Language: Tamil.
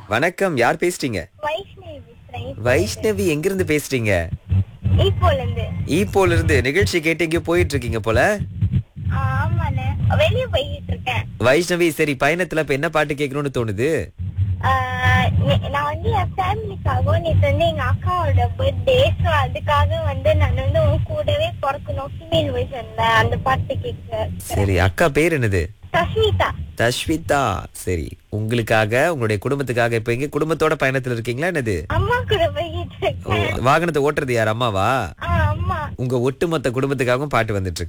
வணக்கம் யார் பேசுறீங்க வைஷ்ணவி பேசுறேன் வைஷ்ணவி எங்கிருந்து பேசுறீங்க ஈப்போல இருந்து ஈப்போல இருந்து நிகழ்ச்சி கேட்டு எங்கேயோ போயிட்டு இருக்கீங்க போல ஆமாண்ணே வெளிய போயிட்டு இருக்கேன் வைஷ்ணவி சரி பயணத்துல இப்ப என்ன பாட்டு கேட்கணும்னு தோணுது ஆஹ் நே- நான் வந்து என் ஃபேமிலிக்காகவும் நேற்று வந்து எங்க அக்காவோட பர்த்டே ஸோ அதுக்காக வந்து நான் வந்து உன் கூடவே பிறக்கணும் ஃபீமேல் வெர்ஷன்ல அந்த பாட்டு கேட்க சரி அக்கா பேர் என்னது சஸ்மிதா தஷ்விதா சரி உங்களுக்காக உங்களுடைய குடும்பத்துக்காக இப்ப எங்க குடும்பத்தோட பயணத்துல இருக்கீங்களா என்னது அம்மா கூட போயிட்டு ஓ, இருக்கேன் வாகனத்தை ஓட்டுறது யார் அம்மாவா ஆஹ் அம்மா உங்க ஒட்டுமொத்த குடும்பத்துக்காகவும் பாட்டு வந்துட்டு இருக்கு